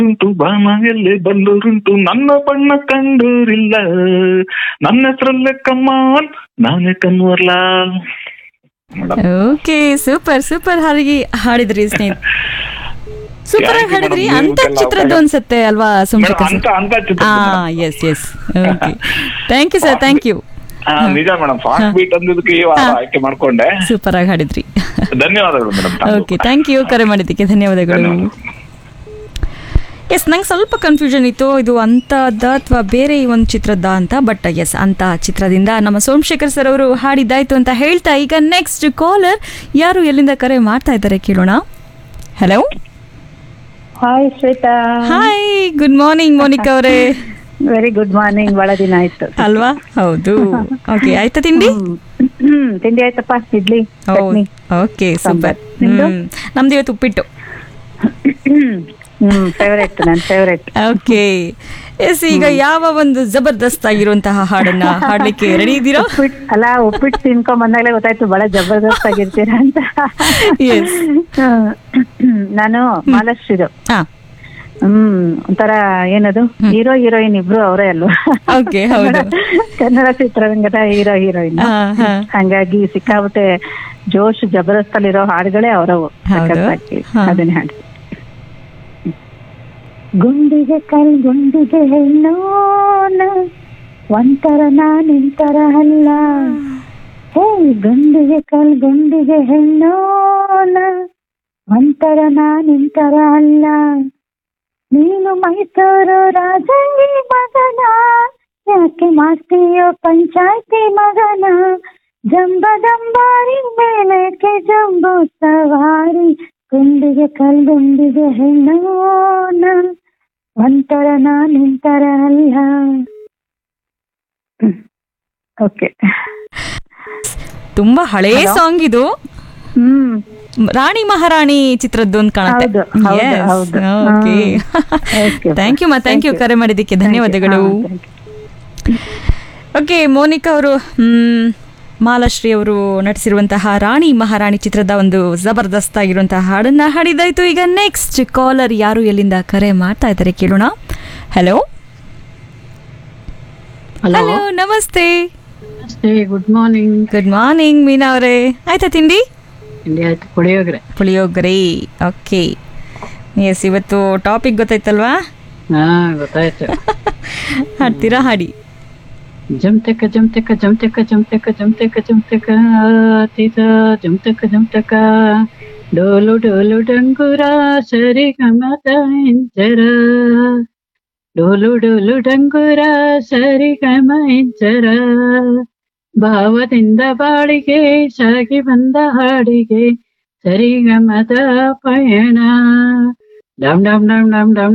ಉಂಟು ಬಾಣ ಎಲ್ಲೇ ಬಲ್ಲೂರುಂಟು ನನ್ನ ಬಣ್ಣ ಕಂಡೂರಿಲ್ಲ ನನ್ನ ಹೆಸರಲ್ಲೇ ಕಮ್ಮಾಲ್ ನಾನೇ Kanwarlal madam okay super super ಹಾಡಿಗೆ ಹಾಡಿದ್ರಿ ಸ್ನೇಹಿತ ಸೂಪರ್ ಆಗಿ Thank you ಹಾಡಿದ್ರಿ madam. ಅಂತ ನಿಮ್ಗೆಲ್ಲ ಚಿತ್ರದ್ದು ಅವಕಾಶ- ಅನ್ಸುತ್ತೆ ಅಲ್ವಾ ಸೋಮಶೇಖರ್ ಅಂತ ಸರ್ ಅಂತ ಚಿತ್ರ ಹಾ yes yes okay thank you sir thank you ಹಾ, ನಿಜ ಮೇಡಮ್ ಫಾಸ್ಟ್ ಬೀಟ್ ಅಂದಿದ್ದಕ್ಕೆ ಈ ವಾರ ಹಾ. ಆಯ್ಕೆ ಮಾಡ್ಕೊಂಡೆ ಸೂಪರ್ ಆಗಿ ಹಾಡಿದ್ರಿ ಧನ್ಯವಾದಗಳು ಮೇಡಮ್ ಓಕೆ ಥ್ಯಾಂಕ್ ಯು ಕರೆ ಮಾಡಿದ್ದಕ್ಕೆ ಧನ್ಯವಾದಗಳು ಎಸ್ ನಂಗೆ ಸ್ವಲ್ಪ ಕನ್ಫ್ಯೂಷನ್ ಇತ್ತು ಇದು ಅಂತದ ಅಥವಾ ಬೇರೆ ಈ ಒಂದು ಚಿತ್ರದ್ದ ಅಂತ ಬಟ್ ಎಸ್ ಅಂತ ಚಿತ್ರದಿಂದ ನಮ್ಮ ಸೋಮಶೇಖರ್ ಸರ್ ಅವರು ಹಾಡಿದ್ದಾಯ್ತು ಅಂತ ಹೇಳ್ತಾ ಈಗ ನೆಕ್ಸ್ಟ್ ಕಾಲರ್ ಯಾರು ಎಲ್ಲಿಂದ ಕರೆ ಮಾಡ್ತಾ ಇದ್ದಾರೆ ಕೇಳೋಣ hello hi Shweta hi good morning Monica ಅವರೇ ವೆರಿ ಗುಡ್ ಮಾರ್ನಿಂಗ್ ಬಹಳ ದಿನ ಆಯ್ತು ಅಲ್ವಾ ಹೌದು ಓಕೆ ಆಯ್ತಾ ತಿಂಡಿ ಹ್ಮ್ ತಿಂಡಿ ಆಯ್ತಪ್ಪ ಇಡ್ಲಿ ಚಟ್ನಿ ಓಕೆ ಸೂಪರ್ ಸಾಂಬಾರ್. ನಿಮ್ದು? ನಮ್ದು ಇವತ್ತು ಉಪ್ಪಿಟ್ಟು ಹ್ಮ್ ಫೇವರೇಟ್ ನನ್ ಫೇವರೇಟ್ ಓಕೆ ಎಸ್ ಈಗ ಯಾವ ಒಂದು ಜಬರ್ದಸ್ತ್ ಆಗಿರುವಂತಹ ಹಾಡನ್ನ ಹಾಡ್ಲಿಕ್ಕೆ ರೆಡಿ ಇದ್ದೀರಾ ಉಪ್ಪಿಟ್ಟು ಅಲ್ಲ ಉಪ್ಪಿಟ್ಟು ತಿನ್ಕೊಂಡ್ ಬಂದಾಗಲೇ ಗೊತ್ತಾಯ್ತು ಬಹಳ ಜಬರ್ದಸ್ತ್ ಆಗಿರ್ತೀರಾ ಅಂತ Yes. ಹ್ಮ್. ನಾನು ಮಾಲಶ್ರೀದು ಹಾ ಹ್ಮ್ ಒಂಥರ ಏನದು ಹೀರೋ ಹೀರೋಯಿನ್ ಇಬ್ರು ಅವರೇ ಅಲ್ವಾ Okay, ಹೌದು. ಕನ್ನಡ ಚಿತ್ರರಂಗದ ಹೀರೋ ಹೀರೋಯಿನ್ ಹಾ, ಹಾ. ಹಂಗಾಗಿ ಸಿಕ್ಕಾಪಟ್ಟೆ ಜೋಶ್ ಜಬರ್ದಸ್ತ್ ಅಲ್ಲಿರೋ ಹಾಡುಗಳೇ ಅವರವು ಹೌದು. ಸಖತ್ತಾಗಿ. ಹಾ. ಅದನ್ನ ಹಾಡು ಗುಂಡಿಗೆ ಕಲ್ ಗುಂಡಿಗೆ ಹೆಣ್ಣೋನ ಒಂಥರ ನಾನಿಂತರ ಅಲ್ಲ ಹೇ ಗುಂಡಿಗೆ ಕಲ್ ಗುಂಡಿಗೆ ಹೆಣ್ಣೋನ ಒಂಥರ ನಾನಿಂತರ ಅಲ್ಲ ನೀನು ಮೈಸೂರು ರಾಜಂಗಿ ಮಗನ ಯಾಕೆ ಮಾಡ್ತೀಯೋ ಪಂಚಾಯ್ತಿ ಮಗನ ಜಂಬದಂಬಾರಿ ಮೇಲಕ್ಕೆ ಜಂಬೂ ಸವಾರಿ ಗುಂಡಿಗೆ ಕಲ್ಗುಂಡಿಗೆ ಹೆಣ್ಣೋನ ಒಂಥರ ನಾನಿಂತರ ಅಲ್ಲ ಓಕೆ ತುಂಬಾ ಹಳೇ Hello? ಸಾಂಗ್ ಇದು ಹ್ಮ್ ರಾಣಿ ಮಹಾರಾಣಿ ಚಿತ್ರದ್ದು ಅಂತ ಕಾಣುತ್ತೆ ಹೌದು, ಹೌದು, ಹೌದು. Okay Okay. ಥ್ಯಾಂಕ್ ಯು ಮಾ ಥ್ಯಾಂಕ್ ಯು Thank you. ಕರೆ ಮಾಡಿದ್ದಕ್ಕೆ ಧನ್ಯವಾದಗಳು ಹಾ, thank you. ಓಕೆ ಮೋನಿಕಾ ಅವರು ಹ್ಮ್, ಮಾಲಾಶ್ರೀ ಅವರು ನಟಿಸಿರುವಂತಹ ರಾಣಿ ಮಹಾರಾಣಿ ಚಿತ್ರದ ಒಂದು ಜಬರ್ದಸ್ತ್ ಆಗಿರುವಂತಹ ಹಾಡನ್ನ ಹಾಡಿದಾಯ್ತು ಈಗ ನೆಕ್ಸ್ಟ್ ಕಾಲರ್ ಯಾರು ಎಲ್ಲಿಂದ ಕರೆ ಮಾಡ್ತಾ ಇದ್ದಾರೆ ಕೇಳೋಣ ಹಲೋ ಹಲೋ ಹಲೋ ನಮಸ್ತೆ ನಮಸ್ತೆ good morning good morning Meena ಅವರೇ ಆಯ್ತಾ ತಿಂಡಿ ತಿಂಡಿ ಆಯ್ತು ಪುಳಿಯೋಗರೆ ಪುಳಿಯೋಗರೆ ಓಕೆ ಎಸ್ ಇವತ್ತು ಟಾಪಿಕ್ ಗೊತ್ತಾಯ್ತಲ್ವಾ ಹಾ ಗೊತ್ತಾಯ್ತು ಹಾಡ್ತೀರಾ ಹಾಡಿ ಜಮ್ತಕ ಜಮ್ತಕ ಜಮ್ತಕ ಜಮ್ತಕ ಜಮ್ತಕ ಜಮ್ತಕ ಆತಿದ ಜಮ್ತಕ ಜಮ್ತಕ ಡೋಲು ಡೋಲು ಡಂಗುರ ಸರಿ ಗಮತ ಇಂಚರ ಡೋಲು ಡೋಲು ಡಂಗುರ ಸರಿ ಗಮ ಇಂಚರ ಭಾವದಿಂದ ಬಾಳಿಗೆ ಸಾಗಿ ಬಂದ ಹಾಡಿಗೆ ಸರಿಗಮದ ಪಯಣ ಡಮ್ ಡಮ್ ಡಮ್ ಡಮ್ ಡಮ್